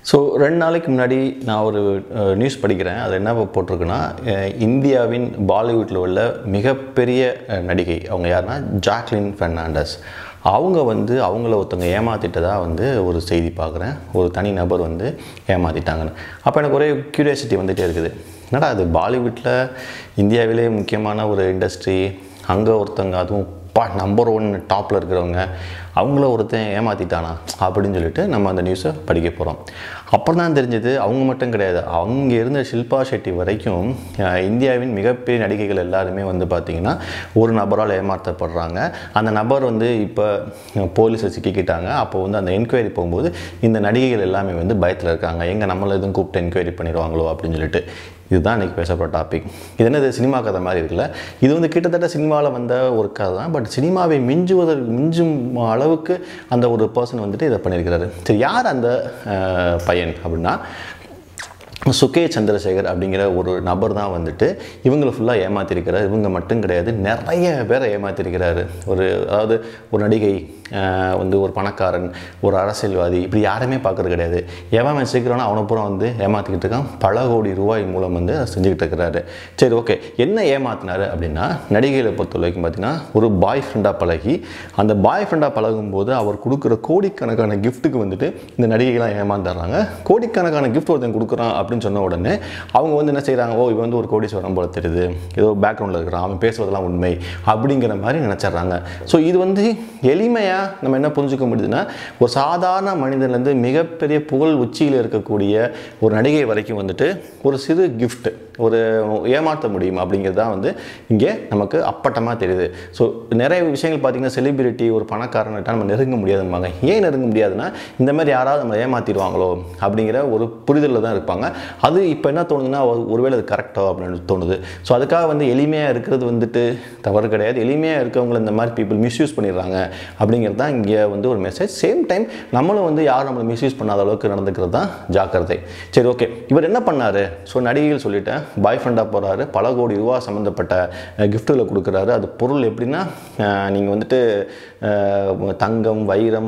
so ரெண்டு நாளைக்கு முன்னாடி நான் ஒரு நியூஸ் படிக்கிறேன் அது என்ன போட்டிருக்குன்னா அஹ், இந்தியாவின் பாலிவுட்டில் உள்ள மிகப்பெரிய அஹ், நடிகை அவங்க யாருன்னா ஜாக்லின் ஃபெர்னாண்டஸ் அவங்க வந்து அவங்கள ஒருத்தவங்க ஏமாத்திட்டதாக வந்து ஒரு செய்தி பார்க்குறேன் ஒரு தனி நபர் வந்து ஏமாத்திட்டாங்கன்னு அப்போ எனக்கு ஒரே க்யூரியாசிட்டி வந்துகிட்டே இருக்குது என்னடா அது பாலிவுட்டில் இந்தியாவிலே முக்கியமான ஒரு இண்டஸ்ட்ரி அங்கே ஒருத்தவங்க அதுவும் பா நம்பர் ஒன் டாப்பில் இருக்கிறவங்க அவங்கள ஒருத்தன் ஏமாற்றிட்டானா அப்படின்னு சொல்லிட்டு நம்ம அந்த நியூஸை படிக்க போகிறோம் அப்புறம் தான் தெரிஞ்சது அவங்க மட்டும் கிடையாது அவங்க இருந்த ஷில்பா ஷெட்டி வரைக்கும் அஹ், இந்தியாவின் மிகப்பெரிய நடிகைகள் எல்லாருமே வந்து பார்த்திங்கன்னா ஒரு நபரால் ஏமாற்றப்படுறாங்க அந்த நபர் வந்து இப்போ போலீஸை சிக்கிக்கிட்டாங்க அப்போ வந்து அந்த என்கொயரி போகும்போது இந்த நடிகைகள் எல்லாமே வந்து பயத்தில் இருக்காங்க எங்கே நம்மளை எதுவும் கூப்பிட்டு என்கொயரி பண்ணிடுவாங்களோ அப்படின்னு சொல்லிட்டு இதுதான் இன்றைக்கி பேசப்படுற டாபிக் இது என்னது சினிமா கதை மாதிரி இருக்குல்ல இது வந்து கிட்டத்தட்ட சினிமாவில் வந்த ஒரு கதை தான் பட் சினிமாவை மிஞ்சுவதற்கு மிஞ்சும் அளவுக்கு அந்த ஒரு பர்சன் வந்துட்டு இதை பண்ணியிருக்கிறாரு சரி யார் அந்த அஹ், பையன் அப்படின்னா சுகே சந்திரசேகர் அப்படிங்கிற ஒரு நபர் தான் வந்துட்டு இவங்களை ஃபுல்லாக ஏமாத்திருக்கிறார் இவங்க மட்டும் கிடையாது நிறைய பேரை ஏமாத்திருக்கிறாரு ஒரு அதாவது ஒரு நடிகை ஆஹ், வந்து ஒரு பணக்காரன் ஒரு அரசியல்வாதி இப்படி யாருமே பார்க்கறது கிடையாது எவன் அவன் சீக்கிரம்னா அவனை பூரா வந்து ஏமாற்றிக்கிட்டு இருக்கான் பல கோடி ரூபாய் மூலம் வந்து அதை செஞ்சுக்கிட்டு இருக்கிறாரு சரி ஓகே என்ன ஏமாத்தினாரு அப்படின்னா நடிகைகளை பொறுத்த வரைக்கும் பார்த்தீங்கன்னா ஒரு பாய் ஃப்ரெண்டாக பழகி அந்த பாய் ஃப்ரெண்டாக பழகும்போது அவர் கொடுக்குற கோடிக்கணக்கான கிஃப்ட்டுக்கு வந்துட்டு இந்த நடிகைகளாம் ஏமாந்துடுறாங்க கோடிக்கணக்கான கிஃப்ட் ஒருத்தன் கொடுக்குறான் அப்படின்னு சொன்ன உடனே அவங்க வந்து என்ன செய்கிறாங்க ஓ இவன் வந்து ஒரு கோடீஸ்வரம் போல தெரியுது ஏதோ பேக்ரவுண்டில் இருக்கிறான் அவன் பேசுவதெல்லாம் உண்மை அப்படிங்கிற மாதிரி நினச்சிட்றாங்க ஸோ இது வந்து எளிமையாக நம்ம என்ன புரிஞ்சுக்க முடியுதுன்னா ஒரு சாதாரண மனிதன்லேருந்து மிகப்பெரிய புகழ் உச்சியில் இருக்கக்கூடிய ஒரு நடிகை வரைக்கும் வந்துட்டு ஒரு சிறு gift ஒரு ஏமாற்ற முடியும் அப்படிங்கிறது தான் வந்து இங்கே நமக்கு அப்பட்டமாக தெரியுது ஸோ நிறைய விஷயங்கள் பார்த்தீங்கன்னா செலிபிரிட்டி ஒரு பணக்காரன்ட்டா நம்ம நெருங்க முடியாதும்பாங்க ஏன் நெருங்க முடியாதுன்னா இந்த மாதிரி யாராவது நம்மளை ஏமாற்றிடுவாங்களோ அப்படிங்கிற ஒரு புரிதலில் தான் இருப்பாங்க அது இப்போ என்ன தோணுதுன்னா ஒரு- ஒருவேளை அது கரெக்டோ அப்படின்னு தோணுது ஸோ அதுக்காக வந்து எளிமையாக இருக்கிறது வந்துட்டு தவறு கிடையாது எளிமையாக இருக்கவங்களை இந்த மாதிரி பீப்புள் மிஸ்யூஸ் பண்ணிடுறாங்க அப்படிங்கிறது தான் இங்கே வந்து ஒரு மெசேஜ் சேம் டைம் நம்மளும் வந்து யாரும் நம்மளை மிஸ்யூஸ் பண்ணாத அளவுக்கு நடந்துக்கிறது தான் ஜாக்கிரதை சரி ஓகே இவர் என்ன பண்ணாரு ஸோ நடிகைகள் சொல்லிட்டேன் பாய் ஃப்ரெண்டாக போகிறாரு பல கோடி ரூபா சம்மந்தப்பட்ட கிஃப்ட்டுகளை கொடுக்குறாரு அது பொருள் எப்படின்னா நீங்கள் வந்துட்டு அஹ், தங்கம் வைரம்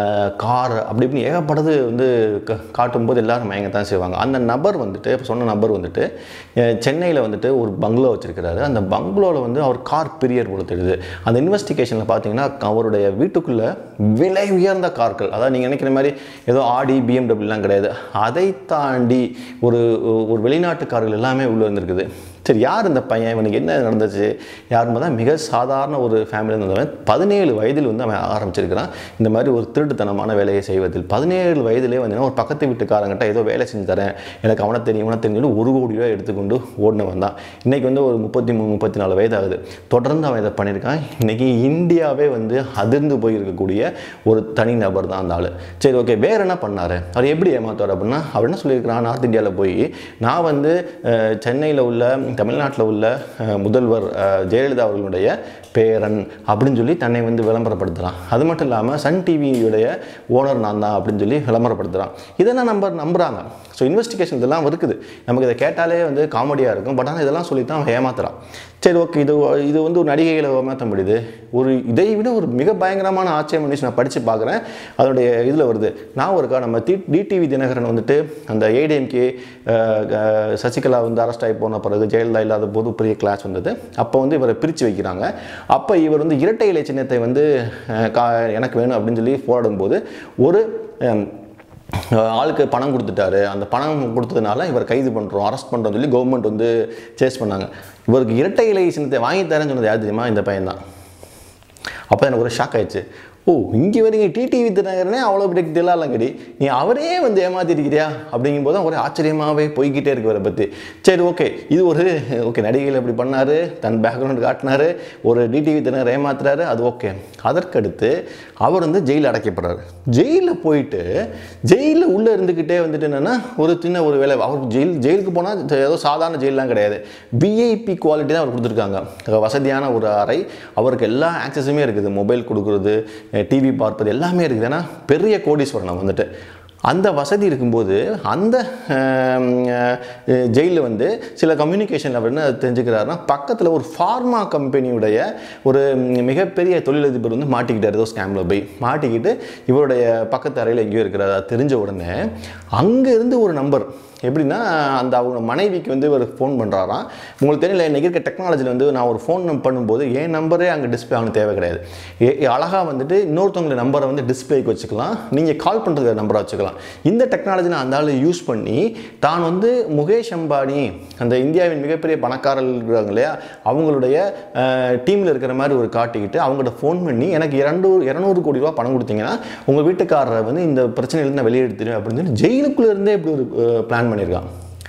கார் அப்படி இப்படி ஏகப்பட்டது வந்து க- காட்டும்போது எல்லாரும் மயங்க தான் செய்வாங்க அந்த நபர் வந்துட்டு இப்போ சொன்ன நபர் வந்துட்டு சென்னையில் வந்துட்டு ஒரு பங்களோ வச்சிருக்கிறாரு அந்த பங்களோவில் வந்து அவர் கார் பிரியர் போல தெரியுது அந்த இன்வெஸ்டிகேஷனில் பார்த்தீங்கன்னா அவருடைய வீட்டுக்குள்ளே விலை உயர்ந்த கார்கள் அதாவது நீங்கள் நினைக்கிற மாதிரி ஏதோ ஆடி பிஎம்டபிள்யூலாம் கிடையாது அதை தாண்டி ஒரு ஒரு வெளிநாட்டு கார்கள் எல்லாமே உள்ளே வந்திருக்குது சரி யார் இந்த பையன் இவனுக்கு என்ன நடந்துச்சு யாருமே தான் மிக சாதாரண ஒரு ஃபேமிலியில் இருந்தவன் பதினேழு வயதில் வந்து அவன் ஆரம்பிச்சிருக்கிறான் இந்த மாதிரி ஒரு திருட்டுத்தனமான வேலையை செய்வதில் பதினேழு வயதிலே வந்து ஒரு பக்கத்து வீட்டுக்காரங்கிட்ட ஏதோ வேலை செஞ்சு தரேன் எனக்கு அவனை தெரியும் அவனை தெரியும் சொல்லி ஒரு கோடி ரூபாய் எடுத்துக்கொண்டு ஓடினவன் தான் இன்றைக்கி வந்து ஒரு முப்பத்தி மூணு முப்பத்தி நாலு வயது ஆகுது தொடர்ந்து அவன் இதை பண்ணியிருக்கான் இன்றைக்கி இந்தியாவே வந்து அதிர்ந்து போயிருக்கக்கூடிய ஒரு தனி நபர் தான் அந்த ஆள் சரி ஓகே வேறு என்ன பண்ணார் அவர் எப்படி ஏமாத்தார் அப்படின்னா அவர் என்ன சொல்லியிருக்கிறான் நார்த் இந்தியாவில் போய் நான் வந்து சென்னையில் உள்ள தமிழ்நாட்டில் உள்ள அஹ், முதல்வர் அஹ், ஜெயலலிதா அவர்களுடைய பேரன் அப்படின்னு சொல்லி தன்னை வந்து விளம்பரப்படுத்துகிறான் அது மட்டும் இல்லாமல் சன் டிவியுடைய ஓனர் நான் தான் அப்படின்னு சொல்லி விளம்பரப்படுத்துகிறான் இதெல்லாம் நம்ம நம்புகிறாங்க ஸோ இன்வெஸ்டிகேஷன் இதெல்லாம் இருக்குது நமக்கு இதை கேட்டாலே வந்து காமெடியாக இருக்கும் பட் ஆனால் இதெல்லாம் சொல்லி தான் அவன் ஏமாத்துறான் சரி ஓகே இது இது வந்து ஒரு நடிகைகளை ஏமாற்ற முடியுது ஒரு இதை விட ஒரு மிக பயங்கரமான ஆச்சரியம் நியூஸ் நான் படித்து பார்க்குறேன் அதனுடைய இதில் வருது நான் ஒருக்கா நம்ம டி டிடிவி தினகரன் வந்துட்டு அந்த ஏடிஎம்கே சசிகலா வந்து அரெஸ்ட் ஆகி போன பிறகு ஜெயலலிதா இல்லாத போது பெரிய கிளாஸ் வந்தது அப்போ வந்து இவரை பிரித்து வைக்கிறாங்க அப்போ இவர் வந்து இரட்டை இலை சின்னத்தை வந்து அஹ், கா எனக்கு வேணும் அப்படின்னு சொல்லி போராடும்போது ஒரு அஹ், ஆளுக்கு பணம் கொடுத்துட்டாரு அந்த பணம் கொடுத்ததுனால இவர் கைது பண்ணுறோம் அரெஸ்ட் பண்ணுறோம்னு சொல்லி கவர்மெண்ட் வந்து சேஸ் பண்ணாங்க இவருக்கு இரட்டை இலை சின்னத்தை வாங்கி தரேன்னு சொன்னது யார் தெரியுமா இந்த பையன் தான் அப்போ எனக்கு ஒரு ஷாக் ஆயிடுச்சு ஓ இங்கே வரீங்க டிடிவி தினகரனே அவ்வளோ பெரிய தில்லாலங்கடி நீ அவரே வந்து ஏமாத்திருக்கிறியா அப்படிங்கும்போது தான் ஒரே ஆச்சரியமாகவே போய்கிட்டே இருக்கு இவரை பற்றி சரி ஓகே இது ஒரு ஓகே நடிகைகள் இப்படி பண்ணார் தன் பேக்ரவுண்ட் காட்டினாரு ஒரு டிடிவி தினகர் ஏமாத்துறாரு அது ஓகே அதற்கடுத்து அவர் வந்து ஜெயிலில் அடைக்கப்படுறாரு ஜெயிலில் போயிட்டு ஜெயிலில் உள்ளே இருந்துக்கிட்டே வந்துட்டு என்னென்னா ஒரு சின்ன ஒரு வேலை அவர் ஜெயில் ஜெயிலுக்கு போனால் ஏதோ சாதாரண ஜெயிலெலாம் கிடையாது விஐபி குவாலிட்டி தான் அவர் கொடுத்துருக்காங்க வசதியான ஒரு அறை அவருக்கு எல்லா ஆக்சஸுமே இருக்குது மொபைல் கொடுக்குறது டிவி பார்ப்பது எல்லாமே இருக்குது ஏன்னா பெரிய கோடீஸ்வரன் வந்துட்டு அந்த வசதி இருக்கும்போது அந்த ஜெயிலில் வந்து சில கம்யூனிகேஷன் அப்படின்னு தெரிஞ்சுக்கிறாருன்னா பக்கத்தில் ஒரு ஃபார்மா கம்பெனியுடைய ஒரு மிகப்பெரிய தொழிலதிபர் வந்து மாட்டிக்கிட்டார் ஏதோ ஸ்கேமில் போய் மாட்டிக்கிட்டு இவருடைய பக்கத்து அறையில் எங்கேயோ இருக்கிறதா தெரிஞ்ச உடனே அங்கேருந்து ஒரு நம்பர் எப்படின்னா அந்த அவங்க மனைவிக்கு வந்து இவர் ஃபோன் பண்ணுறாராம் உங்களுக்கு தெரியல இன்றைக்கி இருக்க டெக்னாலஜியில் வந்து நான் ஒரு ஃபோன் பண்ணும்போது என் நம்பரே அங்கே டிஸ்பிளே ஆகணும் தேவை கிடையாது அழகாக வந்துட்டு இன்னொருத்தவங்கள நம்பரை வந்து டிஸ்பிளேக்கு வச்சுக்கலாம் நீங்கள் கால் பண்ணுறது நம்பரை வச்சுக்கலாம் இந்த டெக்னாலஜி நான் அந்த ஆள் யூஸ் பண்ணி தான் வந்து முகேஷ் அம்பானி அந்த இந்தியாவின் மிகப்பெரிய பணக்காரர்கள் இருக்காங்க இல்லையா அவங்களுடைய டீமில் இருக்கிற மாதிரி ஒரு காட்டிக்கிட்டு அவங்கள்ட்ட ஃபோன் பண்ணி எனக்கு இரண்டு இரநூறு கோடி ரூபா பணம் கொடுத்தீங்கன்னா உங்கள் வீட்டுக்காரரை வந்து இந்த பிரச்சனையிலேருந்து நான் வெளியே எடுத்துருவேன் அப்படின்னு சொல்லி ஜெயிலுக்குள்ளே இருந்தே இப்படி ஒரு பிளான் பண்ணியிருக்கான்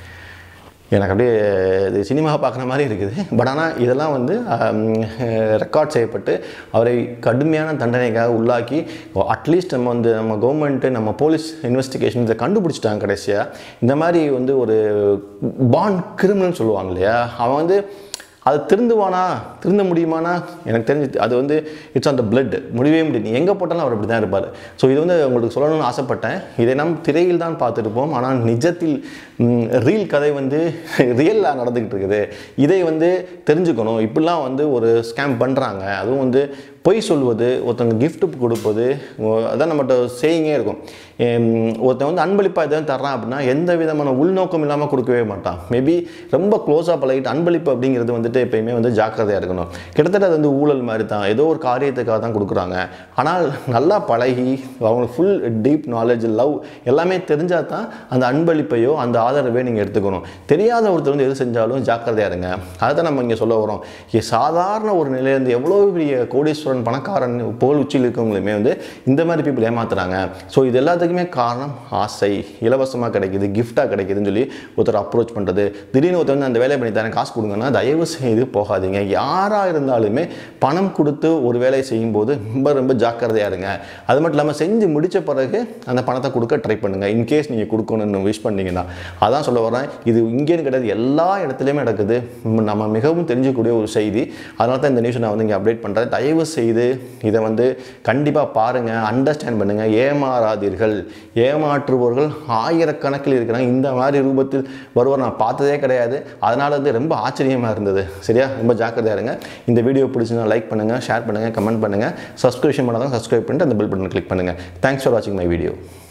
எனக்கு அப்படியே இது சினிமா பார்க்குற மாதிரி இருக்குது பட் ஆனால் இதெல்லாம் வந்து ரெக்கார்ட் செய்யப்பட்டு அவரை கடுமையான தண்டனைக்காக உள்ளாக்கி அட்லீஸ்ட் நம்ம வந்து நம்ம கவர்மெண்ட்டு நம்ம போலீஸ் இன்வெஸ்டிகேஷன் இதை கண்டுபிடிச்சிட்டாங்க கடைசியாக இந்த மாதிரி வந்து ஒரு பான் கிரிமினல் சொல்லுவாங்க இல்லையா அவன் வந்து அது திருந்துவானா திருந்த முடியுமானா எனக்கு தெரிஞ்சு அது வந்து இட்ஸ் ஆன் த பிளட் முடியவே முடியாது நீ எங்கே போட்டாலும் அவர் அப்படி தான் இருப்பார் ஸோ இது வந்து உங்களுக்கு சொல்லணும்னு ஆசைப்பட்டேன் இதை நம் திரையில் தான் பார்த்துருப்போம் ஆனால் நிஜத்தில் ரீல் கதை வந்து ரியலாக நடந்துக்கிட்டு இருக்குது இதை வந்து தெரிஞ்சுக்கணும் இப்படிலாம் வந்து ஒரு ஸ்கேம் பண்ணுறாங்க அதுவும் வந்து பொய் சொல்வது ஒருத்தவங்க கிஃப்ட் கொடுப்பது அதான் நம்மகிட்ட சேயிங்கே இருக்கும் ஒருத்தன் வந்து அன்பளிப்பாக எதாவது தர்றான் அப்படின்னா எந்த விதமான உள்நோக்கம் இல்லாமல் கொடுக்கவே மாட்டான் மேபி ரொம்ப க்ளோஸாக பழகிட்டு அன்பளிப்பு அப்படிங்கிறது வந்துட்டு எப்பயுமே வந்து ஜாக்கிரதையாக இருக்கணும் கிட்டத்தட்ட அது வந்து ஊழல் மாதிரி தான் ஏதோ ஒரு காரியத்துக்காக தான் கொடுக்குறாங்க ஆனால் நல்லா பழகி அவங்களுக்கு ஃபுல் டீப் நாலேஜ் லவ் எல்லாமே தெரிஞ்சால் தான் அந்த அன்பளிப்பையோ அந்த ஆதரவையோ நீங்கள் எடுத்துக்கணும் தெரியாத ஒருத்தர் வந்து எது செஞ்சாலும் ஜாக்கிரதையாக இருங்க அதை தான் நம்ம இங்கே சொல்ல வரோம் சாதாரண ஒரு நிலையிலேருந்து எவ்வளோ பெரிய கோடீஸ்வரன் பணக்காரன் பணக்காரன் புகழ் உச்சியில் இருக்கவங்களுமே வந்து இந்த மாதிரி பீப்புள் ஏமாத்துறாங்க ஸோ இது எல்லாத்துக்குமே காரணம் ஆசை இலவசமாக கிடைக்குது கிஃப்டாக கிடைக்குதுன்னு சொல்லி ஒருத்தர் அப்ரோச் பண்ணுறது திடீர்னு ஒருத்தர் வந்து அந்த வேலையை பண்ணி தரேன் காசு கொடுங்கன்னா தயவு செய்து போகாதீங்க யாராக இருந்தாலுமே பணம் கொடுத்து ஒரு வேலையை செய்யும்போது ரொம்ப ரொம்ப ஜாக்கிரதையாக இருங்க அது மட்டும் இல்லாமல் செஞ்சு முடித்த பிறகு அந்த பணத்தை கொடுக்க ட்ரை பண்ணுங்கள் இன்கேஸ் நீங்கள் கொடுக்கணும்னு விஷ் பண்ணீங்கன்னா அதான் சொல்ல வரேன் இது இங்கேன்னு கிடையாது எல்லா இடத்துலையுமே நடக்குது நம்ம மிகவும் தெரிஞ்சக்கூடிய ஒரு செய்தி அதனால தான் இந்த நியூஸ் நான் வந்து இங்கே அப்டேட் பண்ணுறேன் தயவு செய்து இதை வந்து கண்டிப்பாக பாருங்கள் அண்டர்ஸ்டாண்ட் பண்ணுங்கள் ஏமாறாதீர்கள் ஏமாற்றுபவர்கள் ஆயிரக்கணக்கில் இருக்கிறாங்க இந்த மாதிரி ரூபத்தில் வருவார் நான் பார்த்ததே கிடையாது அதனால் வந்து ரொம்ப ஆச்சரியமாக இருந்தது சரியா ரொம்ப ஜாக்கிரதையாக இருங்க இந்த வீடியோ பிடிச்சிருந்தா லைக் பண்ணுங்கள் ஷேர் பண்ணுங்கள் கமெண்ட் பண்ணுங்கள் சப்ஸ்கிரிப்ஷன் பண்ணாதான் சப்ஸ்கிரைப் பண்ணிட்டு அந்த பெல் பட்டன் கிளிக் பண்ணுங்கள் தேங்க்ஸ் ஃபார் வாட்சிங் மை வீடியோ